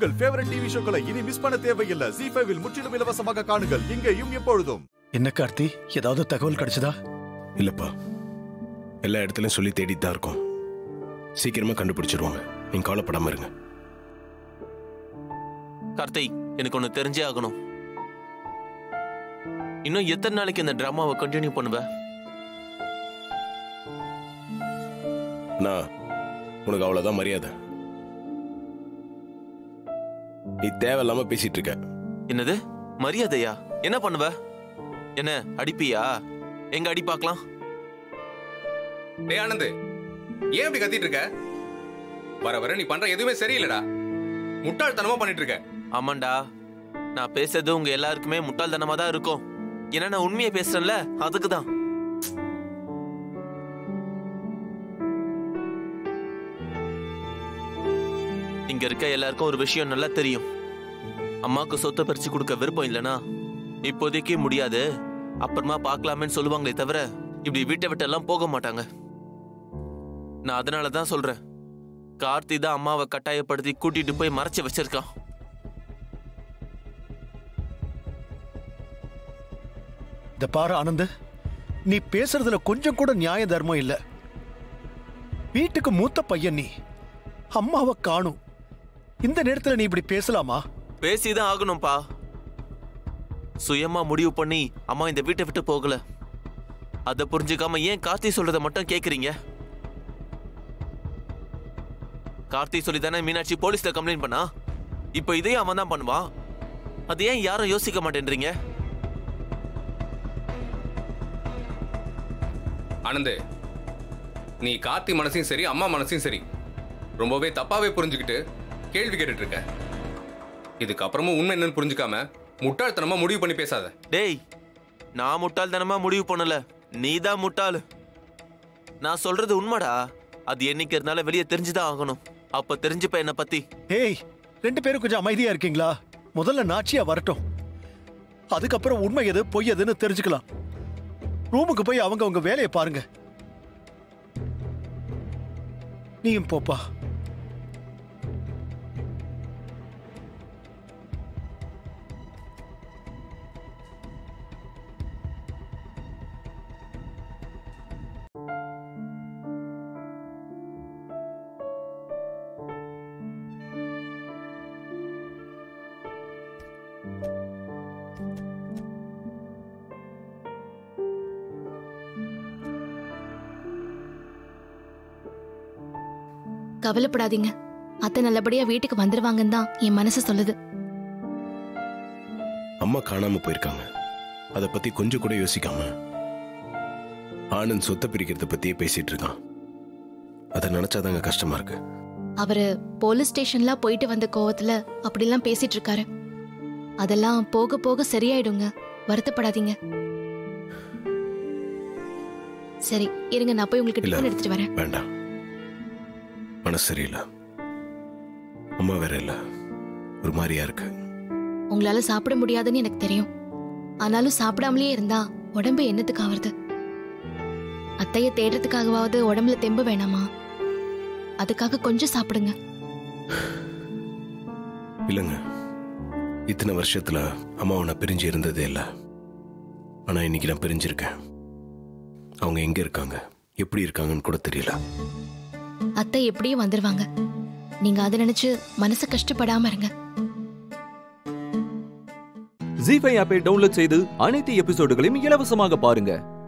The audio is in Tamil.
உங்கள் ஃபேவரட் டிவி ஷோக்களை இனி மிஸ் பண்ண தேவையில்லை ஜி ஃபைவில் முற்றிலும் இலவசமாக காணுங்கள் இங்கேயும் எப்பொழுதும் என்ன கார்த்தி ஏதாவது தகவல் கிடைச்சதா இல்லப்பா எல்லா இடத்துலயும் சொல்லி தேடிட்டு தான் இருக்கோம் சீக்கிரமா கண்டுபிடிச்சிருவாங்க நீங்க கவலைப்படாம இருங்க கார்த்திக் எனக்கு ஒன்று தெரிஞ்சே ஆகணும் இன்னும் எத்தனை நாளைக்கு இந்த டிராமாவை கண்டினியூ பண்ணுவ நான் உனக்கு அவ்வளவுதான் மரியாதை நீ தேவையில்லாம பேசிட்டு இருக்க என்னது மரியாதையா என்ன பண்ணுவ என்ன அடிப்பியா எங்க அடி பார்க்கலாம் டேய் ஆனந்த் ஏன் இப்படி கத்திட்டு இருக்க வர வர நீ பண்ற எதுவுமே சரியில்லடா முட்டாள்தனமா பண்ணிட்டு இருக்க ஆமாண்டா நான் பேசுறது உங்க எல்லாருக்குமே முட்டாள்தனமா தான் இருக்கும் ஏன்னா நான் உண்மையை பேசுறேன்ல அதுக்கு தான் இங்க இருக்க எல்லாருக்கும் ஒரு விஷயம் நல்லா தெரியும் அம்மாவுக்கு சொத்தை பறிச்சு கொடுக்க விருப்பம் இல்லனா இப்போதைக்கு முடியாது அப்புறமா பார்க்கலாமேன்னு சொல்லுவாங்களே தவிர இப்படி வீட்டை விட்டு எல்லாம் போக மாட்டாங்க நான் அதனால தான் சொல்றேன் கார்த்தி தான் அம்மாவை கட்டாயப்படுத்தி கூட்டிட்டு போய் மறைச்சு வச்சிருக்கான் இந்த பாரு ஆனந்த் நீ பேசுறதுல கொஞ்சம் கூட நியாய தர்மம் இல்ல வீட்டுக்கு மூத்த பையன் நீ அம்மாவை காணும் இந்த நேரத்துல நீ இப்படி பேசலாமா பேசிதான் ஆகணும்பா சுயமா முடிவு பண்ணி அம்மா இந்த வீட்டை விட்டு போகல அதை புரிஞ்சுக்காம ஏன் கார்த்தி சொல்றத மட்டும் கேக்குறீங்க கார்த்தி சொல்லி தானே மீனாட்சி போலீஸ்ல கம்ப்ளைண்ட் பண்ணா இப்போ இதையும் அவன் தான் பண்ணுவான் அது ஏன் யாரும் யோசிக்க மாட்டேன்றீங்க ஆனந்த் நீ கார்த்தி மனசையும் சரி அம்மா மனசையும் சரி ரொம்பவே தப்பாவே புரிஞ்சுக்கிட்டு கேள்வி கேட்டுட்டு இருக்க இதுக்கப்புறமும் உண்மை என்னன்னு புரிஞ்சுக்காம முட்டாள்தனமா முடிவு பண்ணி பேசாத டேய் நான் முட்டாள்தனமா முடிவு பண்ணல நீ தான் முட்டாள் நான் சொல்றது உண்மைடா அது என்னைக்கு இருந்தாலும் வெளியே தெரிஞ்சுதான் ஆகணும் அப்ப தெரிஞ்சுப்ப என்னை பத்தி ஏய் ரெண்டு பேரும் கொஞ்சம் அமைதியா இருக்கீங்களா முதல்ல நாச்சியா வரட்டும் அதுக்கப்புறம் உண்மை எது பொய் எதுன்னு தெரிஞ்சுக்கலாம் ரூமுக்கு போய் அவங்க உங்க வேலையை பாருங்க நீயும் போப்பா கவலைப்படாதீங்க அத்தை நல்லபடியா வீட்டுக்கு வந்துருவாங்கன்னு தான் என் மனசு சொல்லுது அம்மா காணாம போயிருக்காங்க அதை பத்தி கொஞ்சம் கூட யோசிக்காம ஆனந்த் சொத்தை பிரிக்கிறத பத்தியே பேசிட்டு இருக்கான் அதை நினைச்சாதாங்க கஷ்டமா இருக்கு அவரு போலீஸ் ஸ்டேஷன்லாம் போயிட்டு வந்த கோவத்துல அப்படிலாம் பேசிட்டு இருக்காரு அதெல்லாம் போக போக சரியாயிடுங்க வருத்தப்படாதீங்க சரி இருங்க நான் போய் உங்களுக்கு இல்ல. டிஃபன் எடுத்துட்டு வரேன் வேண்டாம் மனசு சரியில்லை அம்மா வேற இல்ல ஒரு மாதிரியா இருக்கு உங்களால சாப்பிட முடியாதுன்னு எனக்கு தெரியும் ஆனாலும் சாப்பிடாமலே இருந்தா உடம்பு என்னத்துக்கு ஆவறது அத்தைய தேடுறதுக்காகவாவது உடம்புல தெம்பு வேணாமா அதுக்காக கொஞ்சம் சாப்பிடுங்க இல்லைங்க இத்தனை வருஷத்துல அம்மா உன்னை பிரிஞ்சு இருந்ததே இல்லை ஆனா இன்னைக்கு நான் பிரிஞ்சிருக்கேன் அவங்க எங்க இருக்காங்க எப்படி இருக்காங்கன்னு கூட தெரியல அத்தை எப்படியும் வந்துருவாங்க நீங்க அதை நினைச்சு மனசு கஷ்டப்படாம இருங்க ஜி ஃபைவ் ஆப்பை டவுன்லோட் செய்து அனைத்து எபிசோடுகளையும் இலவசமாக பாருங்க